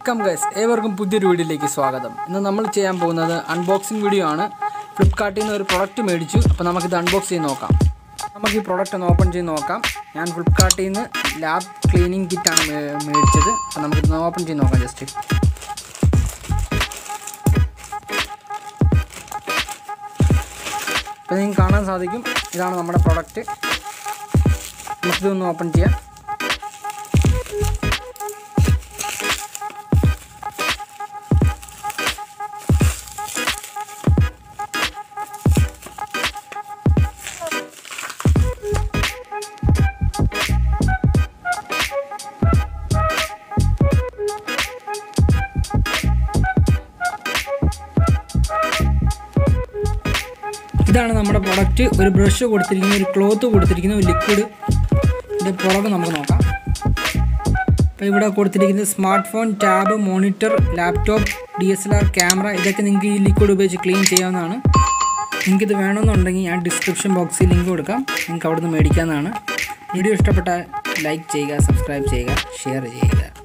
welcome guys ഏവർക്കും പുതിയൊരു വീഡിയോയിലേക്ക് സ്വാഗതം ഇന്ന് നമ്മൾ ചെയ്യാൻ പോകുന്നത് അൺബോക്സിംഗ് വീഡിയോ ആണ് ഫ്ലിപ്കാർട്ടിൽ നിന്ന് ഒരു പ്രൊഡക്റ്റ് മേടിച്ചു അപ്പോൾ നമുക്കിത് അൺബോക്സ് ചെയ്ത് നോക്കാം നമുക്ക് ഈ പ്രൊഡക്റ്റ് ഒന്ന് ഓപ്പൺ ചെയ്ത് നോക്കാം ഞാൻ ഫ്ലിപ്കാർട്ടിൽ നിന്ന് ലാബ് ക്ലീനിങ് കിറ്റാണ് മേ- മേടിച്ചത് അപ്പോൾ നമുക്കിത് ഓപ്പൺ ചെയ്ത് നോക്കാം ജസ്റ്റ് അപ്പോൾ നിങ്ങൾക്ക് കാണാൻ സാധിക്കും ഇതാണ് നമ്മുടെ പ്രൊഡക്റ്റ് നമുക്കിതൊന്ന് ഓപ്പൺ ചെയ്യാം ഇതാണ് നമ്മുടെ പ്രൊഡക്റ്റ് ഒരു ബ്രഷ് കൊടുത്തിരിക്കുന്ന ഒരു ക്ലോത്ത് കൊടുത്തിരിക്കുന്ന ഒരു ലിക്വിഡ് ഇതിൻ്റെ പുറകെ നമുക്ക് നോക്കാം അപ്പോൾ ഇവിടെ കൊടുത്തിരിക്കുന്നത് smart phone tab monitor laptop D S L R camera ഇതൊക്കെ നിങ്ങൾക്ക് ഈ ലിക്വിഡ് ഉപയോഗിച്ച് ക്ലീൻ ചെയ്യാവുന്നതാണ് നിങ്ങൾക്ക് ഇത് വേണമെന്നുണ്ടെങ്കിൽ ഞാൻ ഡിസ്ക്രിപ്ഷൻ ബോക്സിൽ ലിങ്ക് കൊടുക്കാം നിങ്ങൾക്ക് അവിടെ നിന്ന് മേടിക്കാവുന്നതാണ് വീഡിയോ ഇഷ്ടപ്പെട്ടാൽ ലൈക്ക് ചെയ്യുക സബ്സ്ക്രൈബ് ചെയ്യുക ഷെയർ ചെയ്യുക